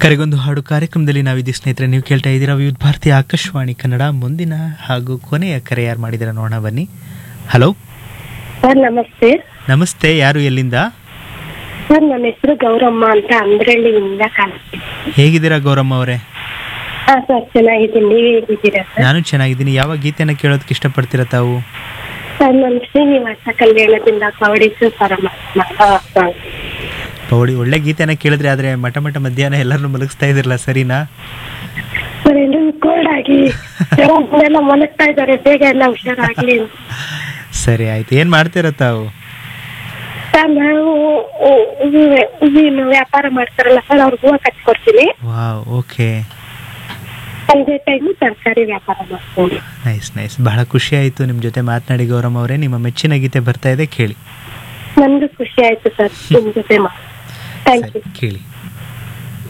ಕರೆಗೊಂದು ಹಾಡು ಕಾರ್ಯಕ್ರಮದಲ್ಲಿ ನಾವಿದ್ದೀವಿ ಸ್ನೇಹಿತರೆ ನೀವು ಕೇಳ್ತಾ ಇದ್ದೀರಾ ವಿವಿಧ ಭಾರತಿ ಆಕಾಶವಾಣಿ ಕನ್ನಡ ಮುಂದಿನ ಹಾಗೂ ಕೊನೆಯ ಕರೆ ಯಾರು ಮಾಡಿದ್ದೀರಾ ನೋಡೋಣ ಬನ್ನಿ ಹಲೋ ಸರ್ ನಮಸ್ತೆ ನಮಸ್ತೆ ಯಾರು ಎಲ್ಲಿಂದ ಸರ್ ನನ್ನ ಹೆಸರು ಗೌರಮ್ಮ ಅಂತ ಅಂದ್ರಳ್ಳಿಯಿಂದ ಕಾಲ್ ಹೇಗಿದ್ದೀರಾ ಗೌರಮ್ಮ ಅವರೇ ಹಾ ಸರ್ ಚೆನ್ನಾಗಿದ್ದೀನಿ ನೀವ್ ಹೇಗಿದ್ದೀರಾ ಸರ್ ನಾನು ಚೆನ್ನಾಗಿದ್ದೀನಿ ಯಾವ ಗೀತೆನ ಕೇಳೋದಕ್ಕೆ ಇಷ್ಟಪಡ್ತೀರಾ ತಾವು ಸರ್ ನಾನು ಶ್ರೀನಿವಾಸ ಕಲ್ಯಾಣದಿಂದ ಕವಡಿಸು ಪರಮಾತ್ಮ ಆ, song. ಪೌಡಿ ಒಳ್ಳೆ ಗೀತೆನ ಕೇಳಿದ್ರೆ ಆದ್ರೆ ಮಠ ಮಠ ಮಧ್ಯಾಹ್ನ ಎಲ್ಲರನ್ನು ಮಲಗಿಸ್ತಾ ಇದಿರಲ್ಲ ಸರಿನಾ ಸರ್ ಎಲ್ಲರೂ ಕೋಲ್ಡ್ ಆಗಿ ಎಲ್ಲ ಮಲಗ್ತಾ ಇದ್ದಾರೆ ಬೇಗ ಎಲ್ಲ ಹುಷಾರಾಗ್ಲಿ ಅಂತ. ಸರಿ ಆಯ್ತು ಏನ್ ಮಾಡ್ತೀರಾ ತಾವು ಸರ್ ನಾವು ಹೂ- ಹೂವೆ- ಹೂವಿನ ವ್ಯಾಪಾರ ಮಾಡ್ತಾರಲ್ಲ ಸರ್ ಅವ್ರಿಗೆ ಹೂವು ಕಟ್ಕೊಡ್ತೀನಿ ವಾವ್ ಓಕೆ ಸಂಜೆ ಟೈಮು ತರಕಾರಿ ವ್ಯಾಪಾರ ಮಾಡ್ತೀನಿ ನೈಸ್ ನೈಸ್ ಬಹಳ ಖುಷಿ ಆಯ್ತು ನಿಮ್ ಜೊತೆ ಮಾತನಾಡಿ ಗೌರಮ್ಮ ಅವರೇ ನಿಮ್ಮ ಮೆಚ್ಚಿನ ಗೀತೆ ಬರ್ತಾ ಇದೆ ಕೇಳಿ ನನ್ಗೂ ಖುಷಿ ಆಯ್ತು ಸರ್ ನಿಮ್ ಜೊತೆ ಥ್ಯಾಂಕ್ ಯು ಸರಿ ಕೇಳಿ